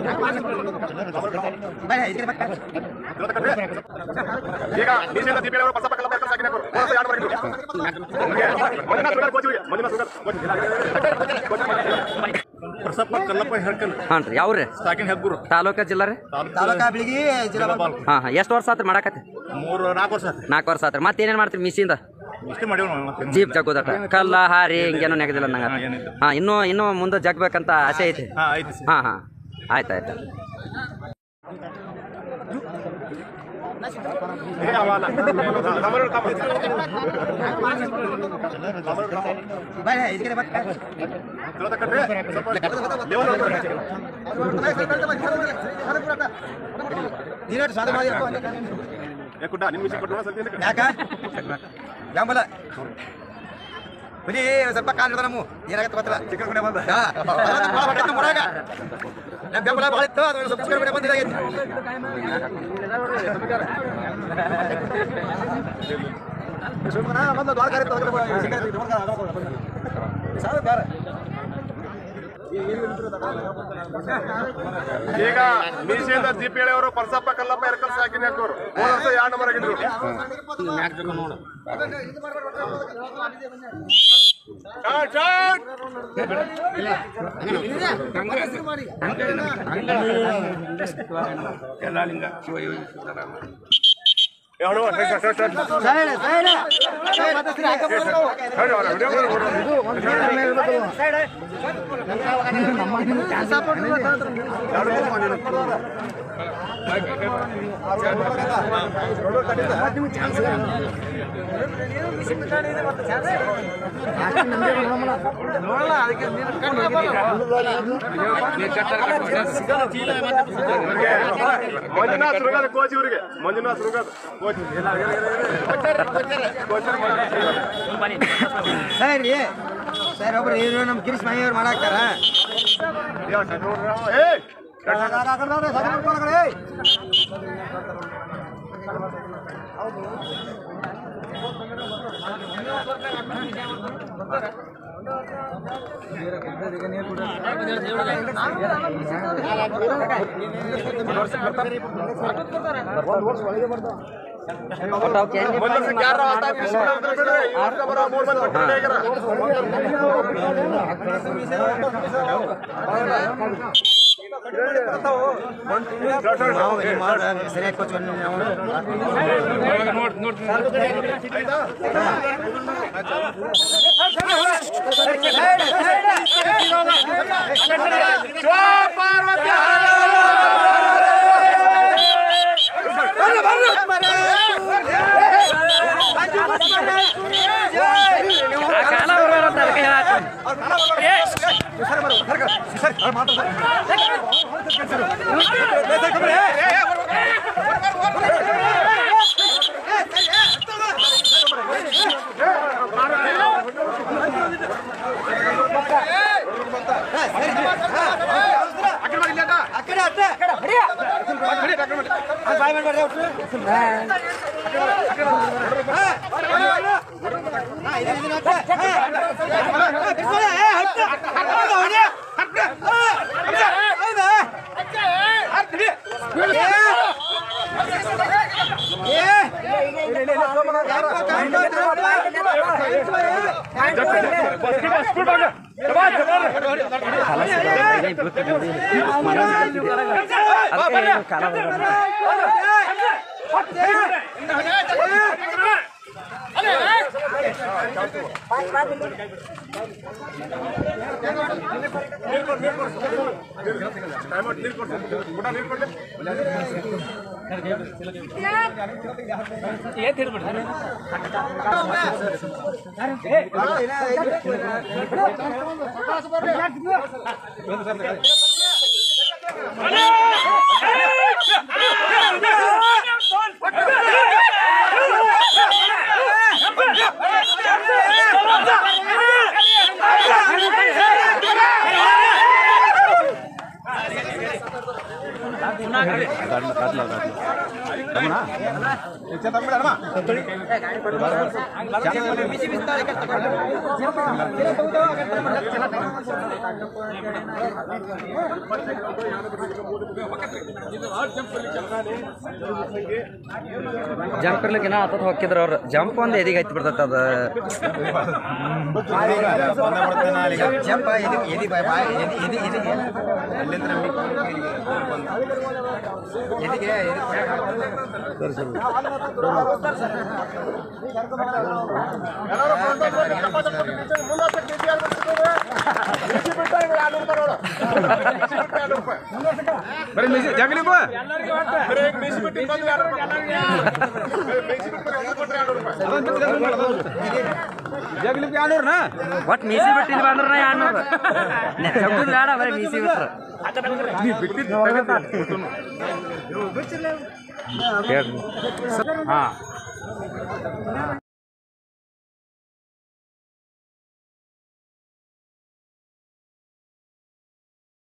ಈಗ ನಿಷೇಧ ದೀಪ ಅವರು ಪಸ ಪಕ್ಕಲ ಪಕ್ಕ ಸಾಕಿನ ಕೊಡು ಹೋದ ಎರಡು ಬರಗಿದ್ರು ಮಂಜುನಾಥ್ ಸುಗರ್ ಕೋಚ್ ಮಂಜುನಾಥ್ ಸುಗರ್ ಕೋಚ್ ಪ್ರಸಪ್ಪ ಕಲ್ಲಪ್ಪ ಹೆರ್ಕಲ್ ಹಾಂ ರೀ ಯಾವ್ರಿ ಸಾಕಿನ ಹೆಗ್ಗುರು ತಾಲೂಕ ಜಿಲ್ಲಾ ರೀ ತಾಲೂಕಾ ಬಿಳಿಗಿ ಜಿಲ್ಲಾ ಹಾಂ ಹಾಂ ಎಷ್ಟು ವರ್ಷ ಆತ್ರಿ ಮಾಡಾಕತ್ತಿ ಮೂರು ನಾಲ್ಕು ವರ್ಷ ಆಯ್ತು ನಾಲ್ಕು ವರ್ಷ ಆತ್ರಿ ಮತ್ತೆ ಏನೇನು ಮಾಡ್ತೀರಿ ಮಿಸಿಂದ ಇಷ್ಟೇ ಮಾಡಿವ್ ನಾವು ಮತ್ತೇನು ಜೀಪ್ ಜಗ್ಗೋದಟ ಕಲ್ಲ ಹಾರಿ ಹಿಂಗೇನು ನೆಗದಿಲ್ಲ ನಂಗೆ ಹಾ, ಏನಿಲ್ಲ. ಹಾಂ ಇನ್ನೂ ಇನ್ನೂ ಮುಂದೆ ಜಗ್ಬೇಕಂತ ಆಸೆ ಐತಿ ಹಾ ಐತಿ ಸರ್ ಹಾಂ ಹಾಂ ಆಯ್ತು ಆಯ್ತು ಏ ಅವಲ್ಲ ನಮ್ಮರು ಕಾಮ ಬಾಯ್ ಇದಕ್ಕೆ ಬಾ ಚಲೋ ಕಟ್ರೆ ಸ್ವಲ್ಪ ಲೆವೆಲ್ ನೀನು ಸಾಧ ಮಾಡಿರಪ್ಪ ಏ ಕುಡ್ಡ ನಿನ್ನ ಮಿಷನ್ ಕೊಟ್ಟು ಸ್ವಲ್ಪ ಏನಕ್ಕೆ? ಯಾಕ ಯಾಂಬಲ ಬರೀ ಸ್ವಲ್ಪ ಕಾಲ್ ಹಿಡ್ದ ನಮ್ಮ ಏನಾಗತ್ತೆ ಗೊತ್ತಿಲ್ಲ ಚಿಕ್ಕ ಗುಣೆ ಬಂದ ಮೊರಾಗ ನಮ್ಮ ಬೆಂಬಲ ಭಾಳ ಇತ್ತು ಅದು ಸ್ವಲ್ಪ ಚಿಕ್ಕ ಗುಣೆ ಬಂದಿದ್ದಾಗೈತಿ ಸುಮ್ಮನೆ ಬಂದು ದ್ವಾರಕ ಇತ್ತು ಸಾಲ ಬೇರೆ ಈಗ ನಿಷೇಧ ದೀಪ ಅವರು ಪರ್ಸಪ್ಪ ಕಲ್ಲಪ್ಪ ಎರಕಲ್ ಸಾಕಿನ ಹಾಕೋರು ಹೋದ ವರ್ಷ ಎರಡು ನಂಬರ್ ಆಗಿದ್ರು ಸ್ಟಾರ್ಟ್, ಸ್ಟಾರ್ಟ್. ಏ, ಹೊಡು, ಸ್ಟಾರ್ಟ್, ಸ್ಟಾರ್ಟ್, ಸ್ಟಾರ್ಟ್. ಹೊಡು, ಹೊಡು, ಹೊಡು, ಹೊಡು, ಹೊಡು. ಮಂಜುನಾಥ್ ಸುರಗಾದ ಕೋಚ್ ಇವರಿಗೆ ಮಂಜುನಾಥ್ ಸುರಗಾದ ಕೋಚ್ ಕೋಚ್ ಸರ್ ರೀ ಸರ್ ಒಬ್ರು ಇವ್ರು ನಮ್ಮ ಗಿರೀಶ್ ಮಹಿಯವ್ರು ಮಾಡಾಕ್ತಾರ ಯಾರ ಆಟ ಬಿಡ್ರಿ ಈ ವರ್ಷ ಬರೋ ಮೂರ್ ಮಂದಿ ಹೊಟ್ಟೆ ಆಗ್ಯಾರ. ನಾವು ಇಲ್ಲಿ ಮಾಡ ಸರಿಯಾಗಿ ಕೋಚ್ ನಾವು ಟೈಮ್ ಔಟ್ ನೀರು ಕೊಡ್ತೀನಿ ಊಟ ನೀರು ಕೊಡ್ಲಿ ಜಂಪ್ ಇರ್ಲಿಕ್ಕೆ ನಾ ಹತ್ತತ್ ಹೋಗಿದ್ರ ಅವ್ರು ಜಂಪ್ ಒಂದು ಎದಿಗೆ ಹತ್ತಿ ಬಿಡ್ತೈತೆ ಅದು ಜಂಪ ಎದಿ ಎದಿ ಬಾಯ್ ಬಾಯ್ ಎದಿ ಎದಿ ಎದಿಗೆ ಎದಿಗೆ ಬರೀ ಮಿಸಿ ಜಗಲಿ ಬಾ ಬರೀ ಮಿಸಿ ಬಿಟ್ಟು ಬಂದು ಎರಡು ಮಿಸಿ ಬಿಟ್ಟು ಎರಡು ಕೊಟ್ರೆ ಎರಡು ರೂಪಾಯಿ ಜಗಲಿ ಎರಡ್ನೂರ್ನಾ ಒಟ್ಟು ಮೀಸಿ ಬಿಟ್ಟಿಲ್ಲ ಬಂದ್ರೆ ಎರಡ್ನೂರು ಜಂಪುದ್ ಬೇಡ ಬರೀ ಮೀಸಿ ಬಿಟ್ರು ಬಿಟ್ಟಿದ್ದು ಹೇಳ್ರಿ ಹಾಂ